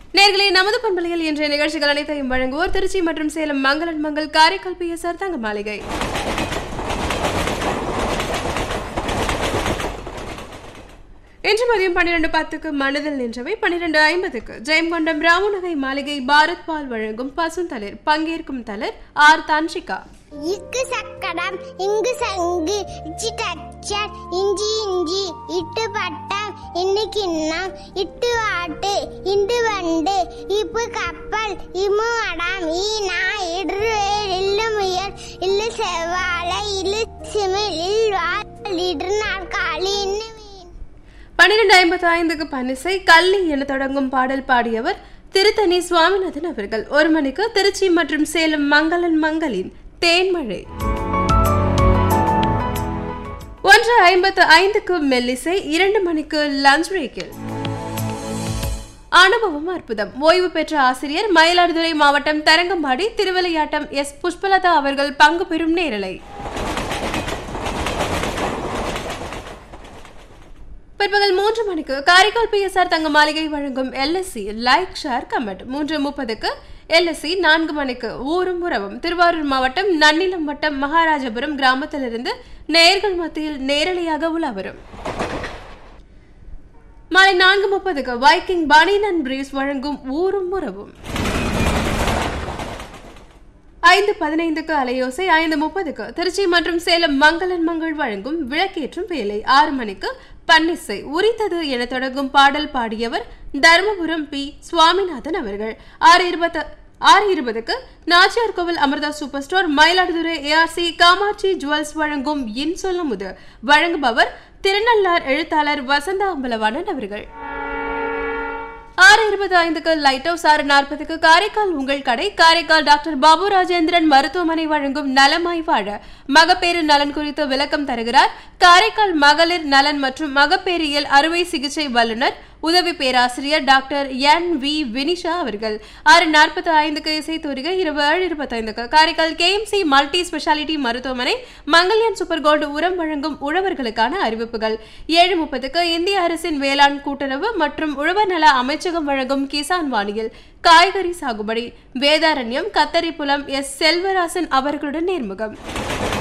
நேர்களே நமது பண்பலையில் இன்றைய நிகழ்ச்சிகள் அனைத்தையும் வழங்குவோர் திருச்சி மற்றும் சேலம் மங்களன் மங்கள் காரைக்கால் பிஎஸ்ஆர் தங்க மாளிகை இன்று மதியம் பன்னிரண்டு பத்துக்கு மனதில் நின்றவை பன்னிரண்டு ஐம்பதுக்கு ஜெயங்கொண்டம் ராமநகை மாளிகை பாரத் பால் வழங்கும் பசுந்தளிர் பங்கேற்கும் தலர் ஆர் தான்ஷிகா இக்கு சக்கரம் இங்கு சங்கு இச்சி டச்சர் இஞ்சி இஞ்சி இட்டு பட்டம் இன்னு கிண்ணம் இட்டு ஆட்டு இண்டு வண்டு இப்பு கப்பல் இம்மு அடம் ஈ நாய் இடு இல்லு முயல் இல்லு செவ்வாழை இல்லு சிமிழ் இல் வால் இடு நாற்காலி இன்னு மீன் பன்னிரண்டு ஐம்பத்தி ஐந்துக்கு பன்னிசை கள்ளி என தொடங்கும் பாடல் பாடியவர் திருத்தணி சுவாமிநாதன் அவர்கள் ஒரு மணிக்கு திருச்சி மற்றும் சேலம் மங்களன் மங்களின் தேன்மழை ஒன்று ஐம்பத்து ஐந்துக்கு மெல்லிசை இரண்டு மணிக்கு லஞ்ச் பிரேக்கில் அனுபவம் அற்புதம் ஓய்வு பெற்ற ஆசிரியர் மயிலாடுதுறை மாவட்டம் தரங்கம்பாடி திருவிளையாட்டம் எஸ் புஷ்பலதா அவர்கள் பங்கு பெறும் நேரலை பிற்பகல் மூன்று மணிக்கு காரைக்கால் பிஎஸ்ஆர் தங்க மாளிகை வழங்கும் எல்எஸ்சி லைக் ஷேர் கமெண்ட் மூன்று முப்பதுக்கு எல்எஸ்சி நான்கு மணிக்கு ஊரும் உறவும் திருவாரூர் மாவட்டம் நன்னிலம் வட்டம் மகாராஜபுரம் கிராமத்திலிருந்து நேர்கள் மத்தியில் நேரலையாக உலா வரும் மாலை நான்கு முப்பதுக்கு வைக்கிங் பனின் அண்ட் பிரீஸ் வழங்கும் ஊரும் உறவும் ஐந்து பதினைந்துக்கு அலையோசை ஐந்து முப்பதுக்கு திருச்சி மற்றும் சேலம் மங்களன் மங்கள் வழங்கும் விளக்கேற்றும் வேலை ஆறு மணிக்கு பன்னிசை உரித்தது என தொடங்கும் பாடல் பாடியவர் தர்மபுரம் பி சுவாமிநாதன் அவர்கள் ஆறு இருபத்து ஆறு இருபதுக்கு Nachiyar Koil Amirtha super store Mayiladuthurai ARC Kamatchi jewels வழங்கும் இன் சொல்ல முது வழங்குபவர் திருநள்ளார் எழுத்தாளர் வசந்தா அம்பலவாணன் அவர்கள் ஆறு இருபது ஐந்துக்கு லைட் ஹவுஸ் ஆறு நாற்பதுக்கு காரைக்கால் உங்கள் கடை காரைக்கால் டாக்டர் பாபு ராஜேந்திரன் மருத்துவமனை வழங்கும் நலமாய் வாழ மகப்பேறு நலன் குறித்து விளக்கம் தருகிறார் காரைக்கால் மகளிர் நலன் மற்றும் மகப்பேறியல் அறுவை சிகிச்சை வல்லுநர் உதவி பேராசிரியர் டாக்டர் என் வி வினிஷா அவர்கள் ஆறு நாற்பத்தி ஐந்துக்கு இசைத்தூரிகை இருபது ஏழு இருபத்தைந்துக்கு காரைக்கால் கேஎம்சி மல்டி ஸ்பெஷாலிட்டி மருத்துவமனை மங்கல்யான் சூப்பர் கோல்டு உரம் வழங்கும் உழவர்களுக்கான அறிவிப்புகள் ஏழு முப்பதுக்கு இந்திய அரசின் வேளாண் கூட்டுறவு மற்றும் உழவர் நல அமைச்சகம் வழங்கும் கிசான் வாணியில் காய்கறி சாகுபடி வேதாரண்யம் கத்தரிப்புலம் எஸ் செல்வராசன் அவர்களுடன் நேர்முகம்